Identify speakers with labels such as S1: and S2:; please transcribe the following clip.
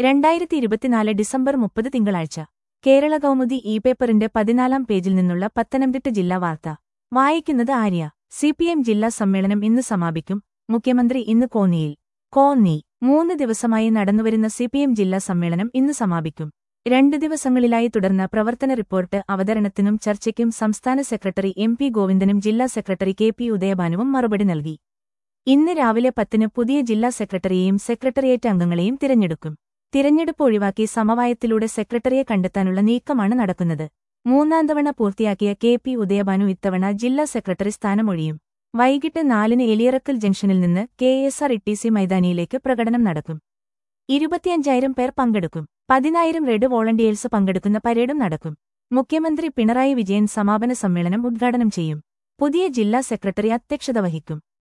S1: രണ്ടായിരത്തി ഇരുപത്തിനാല് ഡിസംബർ മുപ്പത് തിങ്കളാഴ്ച കേരള കൗമുദി ഇ പേപ്പറിന്റെ പതിനാലാം പേജിൽ നിന്നുള്ള പത്തനംതിട്ട ജില്ലാ വാർത്ത വായിക്കുന്നത് ആര്യ സിപിഎം ജില്ലാ സമ്മേളനം ഇന്ന് സമാപിക്കും മുഖ്യമന്ത്രി ഇന്ന് കോന്നിയിൽ കോന്നി മൂന്ന് ദിവസമായി നടന്നുവരുന്ന സിപിഎം ജില്ലാ സമ്മേളനം ഇന്ന് സമാപിക്കും രണ്ട് ദിവസങ്ങളിലായി തുടർന്ന പ്രവർത്തന റിപ്പോർട്ട് അവതരണത്തിനും ചർച്ചയ്ക്കും സംസ്ഥാന സെക്രട്ടറി എം പി ഗോവിന്ദനും ജില്ലാ സെക്രട്ടറി കെ പി ഉദയഭാനുവും മറുപടി നൽകി ഇന്ന് രാവിലെ പത്തിന് പുതിയ ജില്ലാ സെക്രട്ടറിയെയും സെക്രട്ടേറിയറ്റ് അംഗങ്ങളെയും തിരഞ്ഞെടുക്കും തിരഞ്ഞെടുപ്പ് ഒഴിവാക്കി സമവായത്തിലൂടെ സെക്രട്ടറിയെ കണ്ടെത്താനുള്ള നീക്കമാണ് നടക്കുന്നത് മൂന്നാം തവണ പൂർത്തിയാക്കിയ കെ പി ഉദയഭാനു ഇത്തവണ ജില്ലാ സെക്രട്ടറി സ്ഥാനമൊഴിയും വൈകിട്ട് നാലിന് എലിയറക്കൽ ജംഗ്ഷനിൽ നിന്ന് കെ എസ് ആർ ഇ മൈതാനിയിലേക്ക് പ്രകടനം നടക്കും ഇരുപത്തിയഞ്ചായിരം പേർ പങ്കെടുക്കും പതിനായിരം റെഡ് വോളണ്ടിയേഴ്സ് പങ്കെടുക്കുന്ന പരേഡും നടക്കും മുഖ്യമന്ത്രി പിണറായി വിജയൻ സമാപന സമ്മേളനം ഉദ്ഘാടനം ചെയ്യും പുതിയ ജില്ലാ സെക്രട്ടറി അധ്യക്ഷത വഹിക്കും